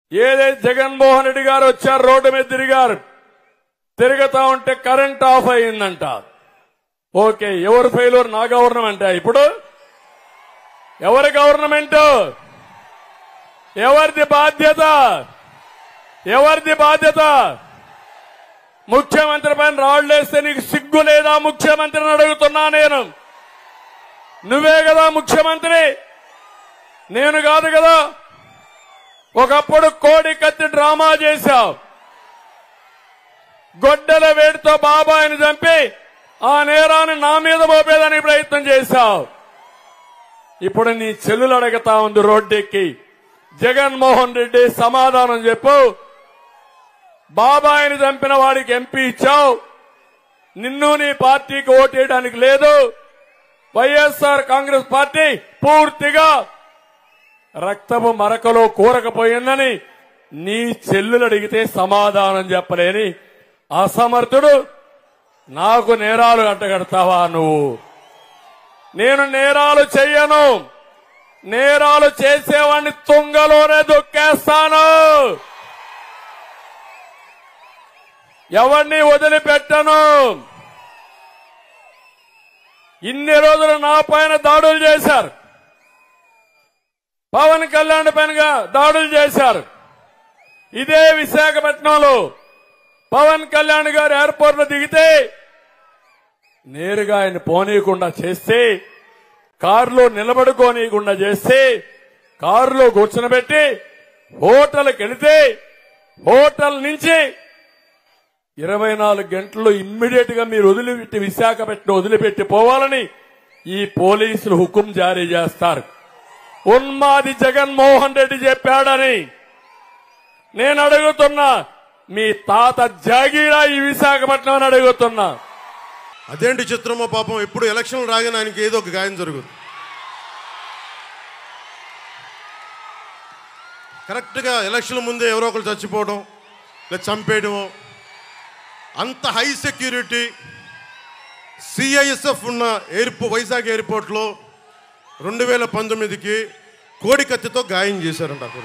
ఏదైతే జగన్మోహన్ రెడ్డి గారు వచ్చారు రోడ్డు మీద తిరిగారు తిరుగుతా ఉంటే కరెంట్ ఆఫ్ అయిందంట ఓకే ఎవరు ఫెయిల్యూర్ నా గవర్నమెంట్ ఇప్పుడు ఎవరి గవర్నమెంట్ ఎవరిది బాధ్యత ఎవరిది బాధ్యత ముఖ్యమంత్రి పైన రాళ్లేస్తే నీకు సిగ్గు లేదా ముఖ్యమంత్రిని అడుగుతున్నా నేను నువ్వే కదా ముఖ్యమంత్రి నేను కాదు కదా ఒకప్పుడు కోడి కత్తి డ్రామా చేశావు గొడ్డల వేడితో బాబాయిని చంపి ఆ నేరాన్ని నా మీద మోపేదానికి ప్రయత్నం చేశావు ఇప్పుడు నీ చెల్లులు అడగతా ఉంది రోడ్డెక్కి జగన్మోహన్ రెడ్డి సమాధానం చెప్పు బాబాయిని చంపిన వాడికి ఎంపీ ఇచ్చావు నిన్ను నీ పార్టీకి ఓటేయడానికి లేదు వైఎస్ఆర్ కాంగ్రెస్ పార్టీ పూర్తిగా రక్తపు మరకలో కూరకపోయిందని నీ చెల్లులు అడిగితే సమాధానం చెప్పలేని అసమర్థుడు నాకు నేరాలు అంటగడతావా నువ్వు నేను నేరాలు చెయ్యను నేరాలు చేసేవాడిని తుంగలోనే దొక్కేస్తాను ఎవరిని వదిలిపెట్టను ఇన్ని రోజులు నా పైన దాడులు చేశారు పవన్ కళ్యాణ్ పైన దాడులు చేశారు ఇదే విశాఖపట్నంలో పవన్ కళ్యాణ్ గారు ఎయిర్పోర్ట్ లో దిగితే నేరుగా ఆయన పోనీయకుండా చేస్తే కారులో నిలబడుకోనీయకుండా చేస్తే కారులో కూర్చునబెట్టి హోటల్కి వెళితే హోటల్ నుంచి ఇరవై నాలుగు గంటల్లో ఇమ్మీడియట్ గా మీరు వదిలిపెట్టి విశాఖపట్నం వదిలిపెట్టి పోవాలని ఈ పోలీసులు హుకుం జారీ చేస్తారు ఉన్మాది జగన్మోహన్ రెడ్డి చెప్పాడని నేను అడుగుతున్నా మీ తాత జాగీరా ఈ విశాఖపట్నం అని అడుగుతున్నా అదేంటి చిత్రమో పాపం ఎప్పుడు ఎలక్షన్లు రాగానే ఆయనకి ఏదో ఒక గాయం జరుగుతుంది కరెక్ట్గా ఎలక్షన్ ముందే ఎవరో ఒకరు చచ్చిపోవడం లేదా చంపేయడము అంత హై సెక్యూరిటీ సిఐఎస్ఎఫ్ ఉన్న ఎయిర్పో వైజాగ్ ఎయిర్పోర్ట్లో రెండు వేల పంతొమ్మిదికి కోడి కత్తితో గాయం చేశారంట అక్కడ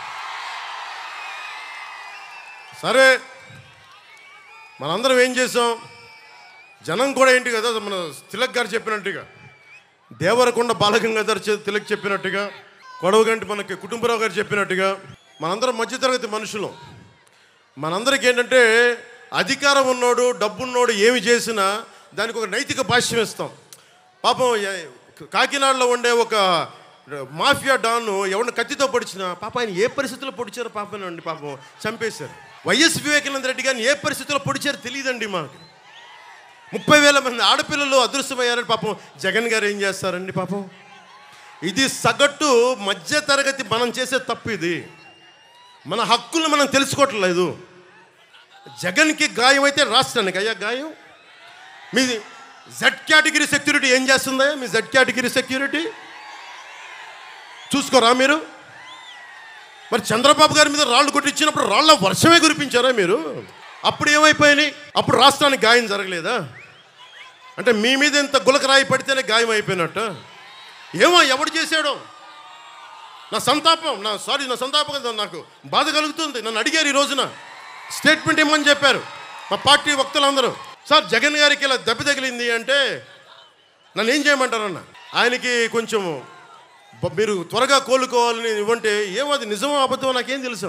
సరే మనందరం ఏం చేసాం జనం కూడా ఏంటి కదా మన తిలక్ గారు చెప్పినట్టుగా దేవరకొండ బాలగంగాధర్ చె- తిలక్ చెప్పినట్టుగా కొడవగంటి మనకి కుటుంబరావు గారు చెప్పినట్టుగా మనందరం మధ్యతరగతి మనుషులు మనందరికి ఏంటంటే అధికారం ఉన్నోడు డబ్బున్నోడు ఏమి చేసినా దానికి ఒక నైతిక భాష్యం ఇస్తాం పాపం ఏ- కాకినాడలో ఉండే ఒక మాఫియా డాన్ ఎవరిని కత్తితో పొడిచినా పాప ఆయన ఏ పరిస్థితుల్లో పొడిచారో పాపం అండి పాపం చంపేశారు వైఎస్ వివేకానంద రెడ్డి గారిని ఏ పరిస్థితుల్లో పొడిచారో తెలియదండి మాకు ముప్పై వేల మంది ఆడపిల్లలు అదృశ్యమయ్యారని పాపం జగన్ గారు ఏం చేస్తారండి పాపం ఇది సగటు మధ్య తరగతి మనం చేసే తప్పు ఇది మన హక్కులు మనం తెలుసుకోవట్లేదు జగన్కి గాయం అయితే రాష్ట్రానికి అయ్యా గాయం మీ జెడ్ కేటగిరీ సెక్యూరిటీ ఏం చేస్తుందా మీ జెడ్ కేటగిరీ సెక్యూరిటీ చూసుకోరా మీరు మరి చంద్రబాబు గారి మీద రాళ్ళు కొట్టించినప్పుడు రాళ్ళ వర్షమే కురిపించారా మీరు అప్పుడు ఏమైపోయినాయి అప్పుడు రాష్ట్రానికి గాయం జరగలేదా అంటే మీ మీద ఇంత గులకరాయి పడితేనే గాయం అయిపోయినట్టు ఏమో ఎవడు చేశాడో నా సంతాపం నా సారీ నా సంతాపం కదా నాకు బాధ కలుగుతుంది నన్ను అడిగారు ఈ రోజున స్టేట్మెంట్ ఇమ్మని చెప్పారు మా పార్టీ వక్తలందరూ సార్ జగన్ గారికి ఇలా దెబ్బ తగిలింది అంటే నన్ను ఏం చేయమంటారన్న ఆయనకి కొంచెం బ- మీరు త్వరగా కోలుకోవాలని ఇవ్వంటే ఏమో అది నిజమో అబద్ధమో నాకేం తెలుసు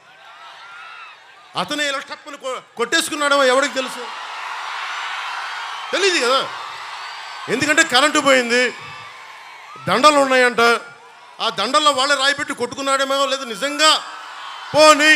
అతనే ఇలా టప్పని కొ- కొట్టేసుకున్నాడో ఎవరికి తెలుసు తెలియదు కదా ఎందుకంటే కరెంటు పోయింది దండలు ఉన్నాయంట ఆ దండల్లో వాళ్ళే రాయి పెట్టి కొట్టుకున్నాడేమో లేదా నిజంగా పోని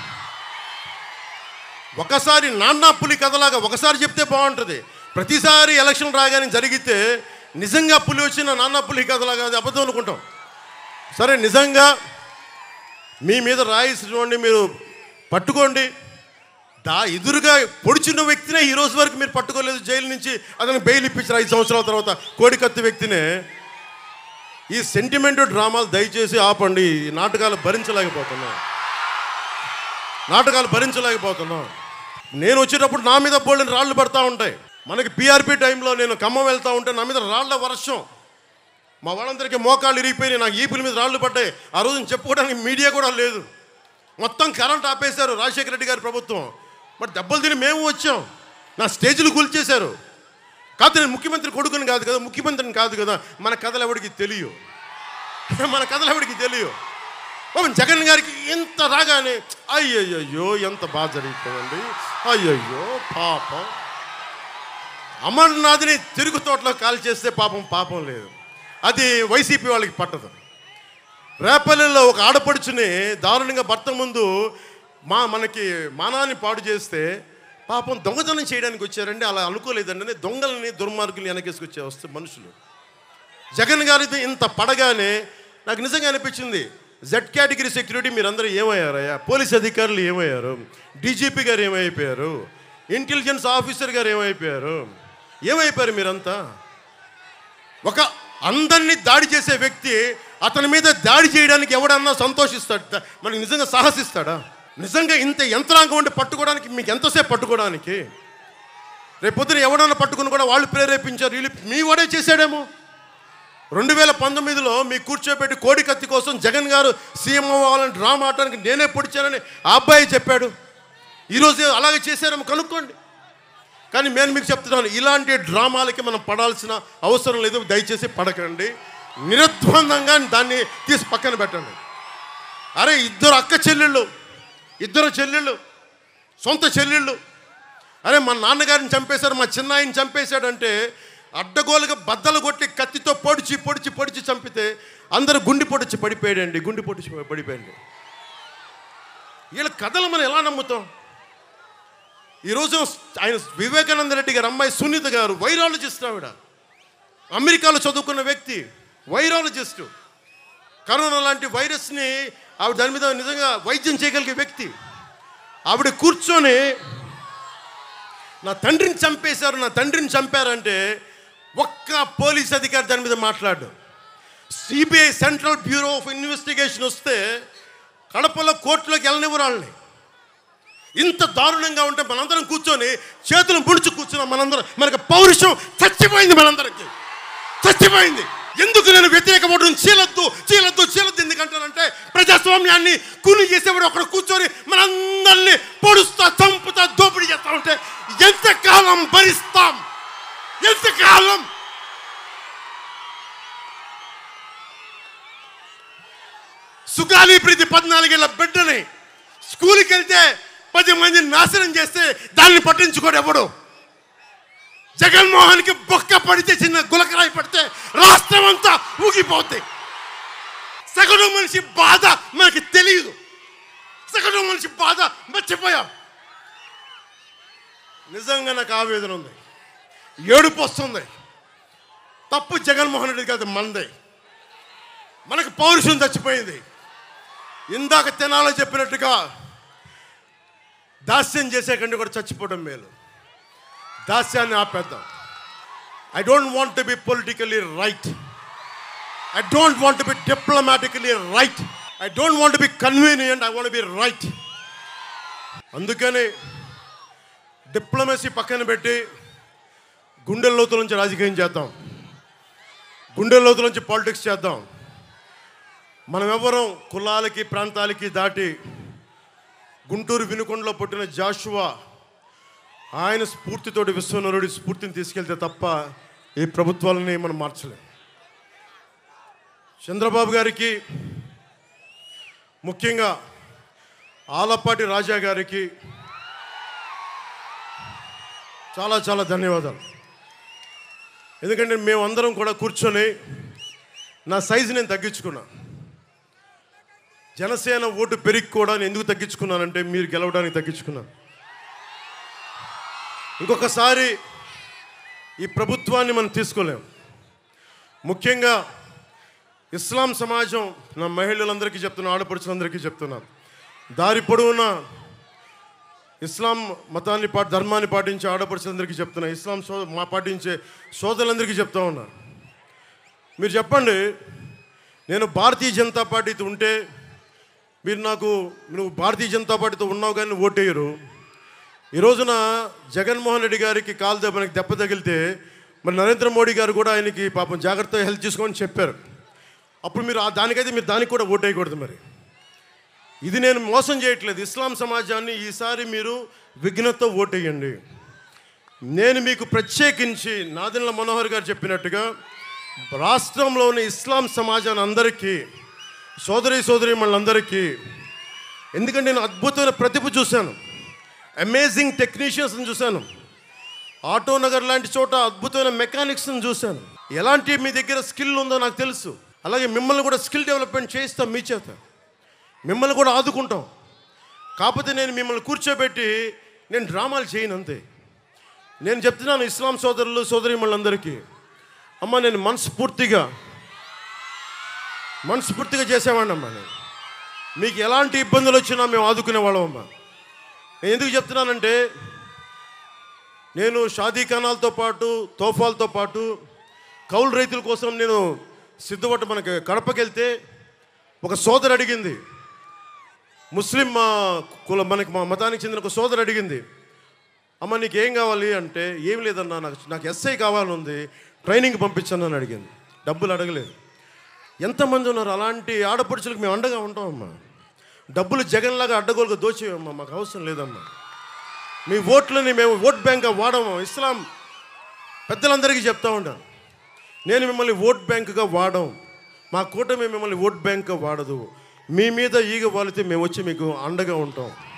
ఒకసారి నాన్న పులి కథలాగా ఒకసారి చెప్తే బాగుంటుంది ప్రతిసారి ఎలక్షన్ రాగానే జరిగితే నిజంగా పులి వచ్చిన నాన్న పులి కథలాగా అది అబద్ధం అనుకుంటాం సరే నిజంగా మీ మీద రాయి చూడండి మీరు పట్టుకోండి దా ఎదురుగా పొడిచిన వ్యక్తినే ఈ రోజు వరకు మీరు పట్టుకోలేదు జైలు నుంచి అతను బెయిల్ ఇప్పించారు ఐదు సంవత్సరాల తర్వాత కోడికత్తి వ్యక్తినే ఈ సెంటిమెంట్ డ్రామాలు దయచేసి ఆపండి ఈ నాటకాలు భరించలేకపోతున్నాం నాటకాలు భరించలేకపోతున్నాం నేను వచ్చేటప్పుడు నా మీద బోల్డెన్ రాళ్ళు పడతా ఉంటాయి మనకి పీఆర్పీ టైంలో నేను ఖమ్మం వెళ్తా ఉంటే నా మీద రాళ్ల వర్షం మా వాళ్ళందరికీ మోకాళ్ళు ఇరిగిపోయి నాకు ఈపుల మీద రాళ్ళు పడ్డాయి ఆ రోజున చెప్పుకోవడానికి మీడియా కూడా లేదు మొత్తం కరెంట్ ఆపేశారు రాజశేఖర రెడ్డి గారి ప్రభుత్వం మరి దెబ్బలు తిని మేము వచ్చాం నా స్టేజ్లు కూల్చేశారు కాదు నేను ముఖ్యమంత్రి కొడుకుని కాదు కదా ముఖ్యమంత్రిని కాదు కదా మన కథలు ఎవడికి తెలియవు మన కథలు ఎవడికి తెలియవు పాపం జగన్ గారికి ఇంత రాగానే అయ్యయ్యో ఎంత బాగా జరిగిపోయింది అయ్యయ్యో పాపం అమర్నాథ్ని తిరుగు తోటలో కాల్ చేస్తే పాపం పాపం లేదు అది వైసీపీ వాళ్ళకి పట్టదు రేపల్లెలో ఒక ఆడపడుచుని దారుణంగా భర్త ముందు మా మనకి మానాన్ని పాడు చేస్తే పాపం దొంగతనం చేయడానికి వచ్చారండి అలా అనుకోలేదండి దొంగలని దుర్మార్గులు వెనకేసుకొచ్చే వస్తే మనుషులు జగన్ గారిది ఇంత పడగానే నాకు నిజంగా అనిపించింది జెడ్ కేటగిరీ సెక్యూరిటీ మీరందరూ ఏమయ్యారయ్యా పోలీస్ అధికారులు ఏమయ్యారు డీజీపీ గారు ఏమైపోయారు ఇంటెలిజెన్స్ ఆఫీసర్ గారు ఏమైపోయారు ఏమైపోయారు మీరంతా ఒక అందరినీ దాడి చేసే వ్యక్తి అతని మీద దాడి చేయడానికి ఎవడన్నా సంతోషిస్తాడు మనకి నిజంగా సాహసిస్తాడా నిజంగా ఇంత యంత్రాంగం ఉండి పట్టుకోవడానికి మీకు ఎంతసేపు పట్టుకోవడానికి రేపొద్దున ఎవడన్నా పట్టుకుని కూడా వాళ్ళు ప్రేరేపించారు వీళ్ళు మీ వాడే చేశాడేమో రెండు వేల పంతొమ్మిదిలో మీ కూర్చోబెట్టి కోడి కత్తి కోసం జగన్ గారు సీఎం అవ్వాలని డ్రామా ఆడటానికి నేనే పొడిచానని ఆ అబ్బాయి చెప్పాడు ఈరోజు అలాగే చేశారేమో కనుక్కోండి కానీ నేను మీకు చెప్తున్నాను ఇలాంటి డ్రామాలకి మనం పడాల్సిన అవసరం లేదు దయచేసి పడకండి నిర్ద్వందంగా దాన్ని తీసి పక్కన పెట్టండి అరే ఇద్దరు అక్క చెల్లెళ్ళు ఇద్దరు చెల్లెళ్ళు సొంత చెల్లెళ్ళు అరే మా నాన్నగారిని చంపేశారు మా చిన్నాయిని చంపేశాడంటే అడ్డగోలుగా బద్దలు కొట్టి కత్తితో పొడిచి పొడిచి పొడిచి చంపితే అందరూ గుండి పొడిచి పడిపోయాడండి గుండి పొడిచి పడిపోయండి వీళ్ళ కథలు మనం ఎలా నమ్ముతాం ఈరోజు ఆయన వివేకానంద రెడ్డి గారు అమ్మాయి సునీత గారు వైరాలజిస్ట్ ఆవిడ అమెరికాలో చదువుకున్న వ్యక్తి వైరాలజిస్టు కరోనా లాంటి వైరస్ని ఆవిడ దాని మీద నిజంగా వైద్యం చేయగలిగే వ్యక్తి ఆవిడ కూర్చొని నా తండ్రిని చంపేశారు నా తండ్రిని చంపారంటే ఒక్క పోలీస్ అధికారి దాని మీద మాట్లాడు CBI central bureau of investigation వస్తే కడపలో కోర్టులోకి వెళ్ళనివ్వరు వాళ్ళని ఇంత దారుణంగా ఉంటే మనందరం కూర్చొని చేతులు ముడిచి కూర్చున్నాం మనందరం మనకు పౌరుషం చచ్చిపోయింది మనందరికి చచ్చిపోయింది ఎందుకు నేను వ్యతిరేకపడడం చీలద్దు చీలద్దు చీలద్దు ఎందుకంటానంటే ప్రజాస్వామ్యాన్ని కూలి చేసేవాడు ఒకడు కూర్చొని మనందరినీ పొడుస్తా చంపుతా దోపిడీ చేస్తా ఉంటే ఎంతకాలం భరిస్తాం ఎంతకాలం సుగాలి ప్రీతి పద్నాలుగేళ్ల బిడ్డని స్కూల్కి వెళ్తే పది మందిని నాశనం చేస్తే దాన్ని పట్టించుకోడు ఎవడు జగన్మోహన్కి బొక్క పడితే చిన్న గులకరాయి పడితే రాష్ట్రం అంతా ఊగిపోద్ది సగటు మనిషి బాధ మనకి తెలియదు సగటు మనిషి బాధ మర్చిపోయాం నిజంగా నాకు ఆవేదన ఉంది ఏడుపు వస్తుంది తప్పు జగన్మోహన్ రెడ్డి కాదు మనదే మనకు పౌరుషం చచ్చిపోయింది ఇందాక తినాలో చెప్పినట్టుగా దాస్యం చేసే కంటే కూడా చచ్చిపోవడం మేలు దాస్యాన్ని ఆపేద్దాం I don't want to be politically right I don't want to be diplomatically right I don't want be convenient I want be right అందుకని డిప్లొమసీ పక్కన పెట్టి గుండె లోతుల నుంచి రాజకీయం చేద్దాం గుండె లోతుల నుంచి పాలిటిక్స్ చేద్దాం మనం ఎవరం కులాలకి ప్రాంతాలకి దాటి గుంటూరు వినుకొండలో పుట్టిన జాషువా ఆయన స్ఫూర్తితోటి విశ్వనరుడి స్ఫూర్తిని తీసుకెళ్తే తప్ప ఈ ప్రభుత్వాలని మనం మార్చలేం చంద్రబాబు గారికి ముఖ్యంగా ఆలపాటి రాజా గారికి చాలా చాలా ధన్యవాదాలు ఎందుకంటే మేమందరం కూడా కూర్చొని నా సైజు నేను తగ్గించుకున్నా జనసేన ఓటు పెరిగి కూడా నేను ఎందుకు తగ్గించుకున్నానంటే మీరు గెలవడానికి తగ్గించుకున్నాను ఇంకొకసారి ఈ ప్రభుత్వాన్ని మనం తీసుకోలేం ముఖ్యంగా ఇస్లాం సమాజం నా మహిళలందరికీ చెప్తున్నా ఆడపడుచులందరికీ చెప్తున్నాను దారి పొడవునా ఇస్లాం మతాన్ని పా ధర్మాన్ని పాటించే ఆడపడుచులందరికీ చెప్తున్నా ఇస్లాం సో మా పాటించే సోదరులందరికీ చెప్తా ఉన్నా మీరు చెప్పండి నేను భారతీయ జనతా పార్టీతో ఉంటే మీరు నాకు నువ్వు భారతీయ జనతా పార్టీతో ఉన్నావు కానీ ఓటేయరు ఈ రోజున జగన్మోహన్ రెడ్డి గారికి కాలు దెబ్బకి దెబ్బ తగిలితే మరి నరేంద్ర మోడీ గారు కూడా ఆయనకి పాపం జాగ్రత్తగా హెల్ప్ చేసుకోమని చెప్పారు అప్పుడు మీరు ఆ దానికైతే మీరు దానికి కూడా ఓటేయకూడదు మరి ఇది నేను మోసం చేయట్లేదు ఇస్లాం సమాజాన్ని ఈసారి మీరు విఘ్నత ఓటేయండి నేను మీకు ప్రత్యేకించి నాదిల్ల మనోహర్ గారు చెప్పినట్టుగా రాష్ట్రంలోని ఇస్లాం సమాజాన్ని అందరికీ సోదరి సోదరి మళ్ళందరికీ ఎందుకంటే నేను అద్భుతమైన ప్రతిభ చూశాను అమేజింగ్ టెక్నీషియన్స్ని చూశాను ఆటో నగర్ లాంటి చోట అద్భుతమైన మెకానిక్స్ని చూశాను ఎలాంటి మీ దగ్గర స్కిల్ ఉందో నాకు తెలుసు అలాగే మిమ్మల్ని కూడా స్కిల్ డెవలప్మెంట్ చేయిస్తాం మీ చేత మిమ్మల్ని కూడా ఆదుకుంటాం కాకపోతే నేను మిమ్మల్ని కూర్చోబెట్టి నేను డ్రామాలు చేయను అంతే నేను చెప్తున్నాను ఇస్లాం సోదరులు సోదరిమణులందరికీ అమ్మ నేను మనస్ఫూర్తిగా మనస్ఫూర్తిగా చేసేవాడిని అమ్మా నేను మీకు ఎలాంటి ఇబ్బందులు వచ్చినా మేము ఆదుకునేవాళ్ళం అమ్మా నేను ఎందుకు చెప్తున్నానంటే నేను షాదీ ఖానాలతో పాటు తోఫాలతో పాటు కౌలు రైతుల కోసం నేను సిద్ధపట్ట మనకి కడపకి వెళ్తే ఒక సోదరు అడిగింది ముస్లిం మా కుల మనకి మా మతానికి చెందిన ఒక సోదరు అడిగింది అమ్మ నీకు ఏం కావాలి అంటే ఏం లేదన్నా నాకు నాకు ఎస్ఐ కావాలని ఉంది ట్రైనింగ్ పంపించను అని అడిగింది డబ్బులు అడగలేదు ఎంతమంది ఉన్నారు అలాంటి ఆడపడుచులకు మేము అండగా ఉంటామమ్మా డబ్బులు జగన్లాగా అడ్డగోలుగా దోచేయమ్మా మాకు అవసరం లేదమ్మా మీ ఓట్లని మేము ఓట్ బ్యాంక్గా వాడము ఇస్లాం పెద్దలందరికీ చెప్తా ఉంటాను నేను మిమ్మల్ని ఓట్ బ్యాంకుగా వాడం మా కూటమి మిమ్మల్ని ఓట్ బ్యాంక్గా వాడదు మీ మీద ఈగ వాలితే మేము వచ్చి మీకు అండగా ఉంటాం